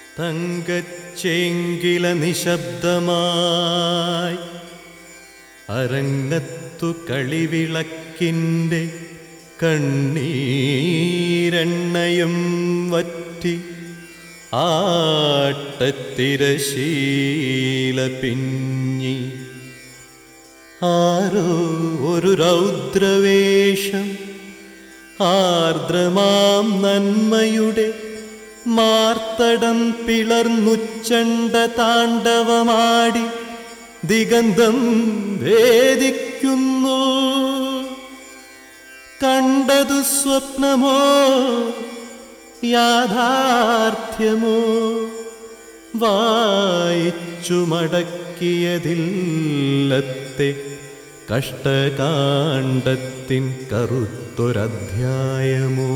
തങ്കച്ചെങ്കില നിശബ്ദമായി അരങ്ങത്തു കളിവിളക്കിൻ്റെ കണ്ണീരെണ്ണയും വറ്റി ആട്ടത്തിരശീല പിഞ്ഞി ആരോ ഒരു രൗദ്രവേഷം ആർദ്രമാം നന്മയുടെ മാർത്തടം പിളർന്നുച്ചണ്ട താണ്ഡവമാടി ദിഗന്ധം ഭേദിക്കുന്നു കണ്ടതു സ്വപ്നമോ യാഥാർത്ഥ്യമോ വായിച്ചു മടക്കിയതില്ലത്തെ കഷ്ടകാണ്ഡത്തിൻ കറുത്തൊരധ്യായമോ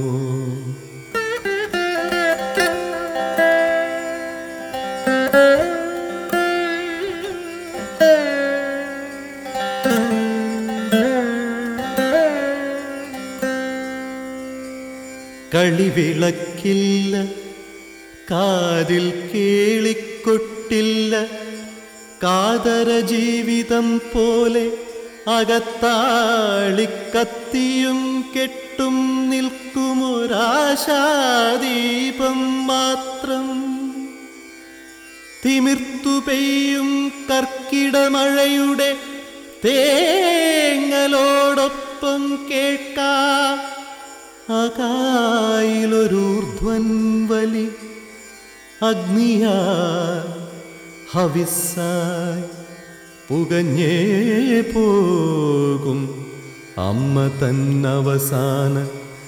കളിവിളക്കില്ല കാതിൽ കേളിക്കൊട്ടില്ല കാതര ജീവിതം പോലെ അകത്താളിക്കത്തിയും കെട്ടും നിൽക്കുമൊരാശാദീപം മാത്രം തിമിർത്തു പെയ്യും കർക്കിടമഴയുടെ തേങ്ങലോടൊപ്പം കേൾക്കാം അകായിലൊരൂർധ്വൻ വലി അഗ്നിയാ ഹവിസായി പുകഞ്ഞേ പോകും അമ്മ തന്നവസാന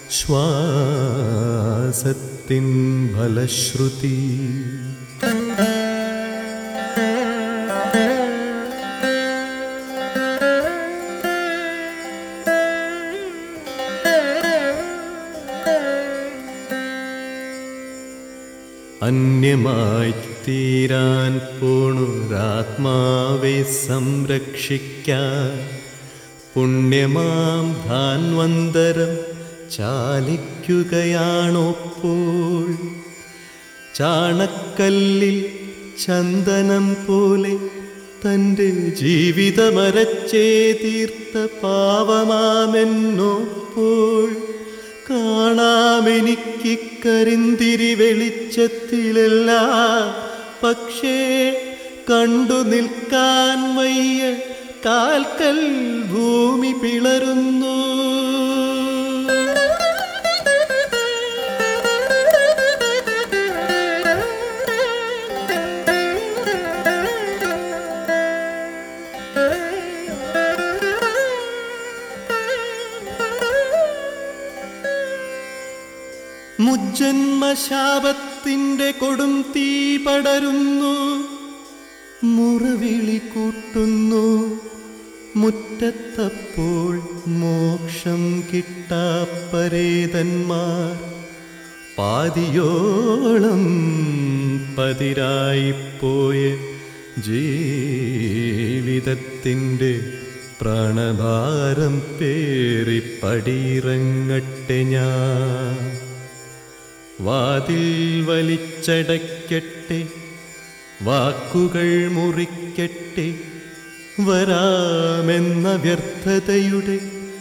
ശ്വാസത്തിൻ ഫലശ്രുതി അന്യമായി തീരാൻ പോണൊരാത്മാവെ സംരക്ഷിക്കാൻ പുണ്യമാം ധാൻവന്തരം ചാലിക്കുകയാണോപ്പോൾ ചാണക്കല്ലിൽ ചന്ദനം പോലെ തൻ്റെ ജീവിതമരച്ചേ തീർത്ത പാവമാമെന്നോപ്പോൾ കാണാമെനിക്ക് കരിന്തിരി വെളിച്ചത്തിലല്ല പക്ഷേ കണ്ടു നിൽക്കാൻ വയ്യ കാൽക്കൽ ഭൂമി പിളരുന്നു മുജ്ജന്മശാപത്തിൻ്റെ കൊടും തീ പടരുന്നു മുറവിളി കൂട്ടുന്നു മുറ്റത്തപ്പോൾ മോക്ഷം കിട്ടാപ്പരേതന്മാർ പാതിയോളം പതിരായിപ്പോയ ജീവിതത്തിൻ്റെ പ്രാണഭാരം പേറി പടിയിറങ്ങട്ടെ ഞാൻ വാതിൽ വലിച്ചടയ്ക്കട്ടെ വാക്കുകൾ മുറിക്കട്ടെ വരാമെന്ന വ്യർത്ഥതയുടെ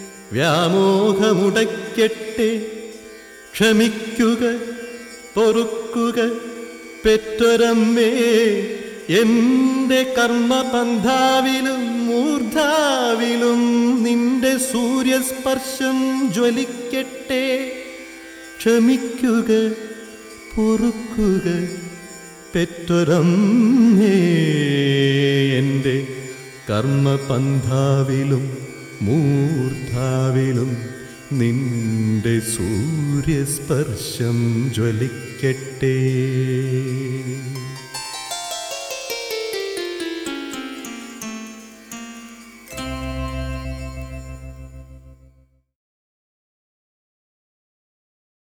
വ്യാമോഹമുടയ്ക്കട്ടെ ക്ഷമിക്കുക പൊറുക്കുക പെറ്റൊരമ്മേ എന്റെ കർമ്മപന്ഥാവിലും മൂർധാവിലും നിന്റെ സൂര്യസ്പർശം ജ്വലിക്കട്ടെ ക്ഷമിക്കുക പൊറുക്കുക പെറ്റൊരമ്മേ എൻ്റെ കർമ്മപന്ഥാവിലും മൂർധാവിലും നിന്റെ സൂര്യസ്പർശം ജ്വലിക്കട്ടെ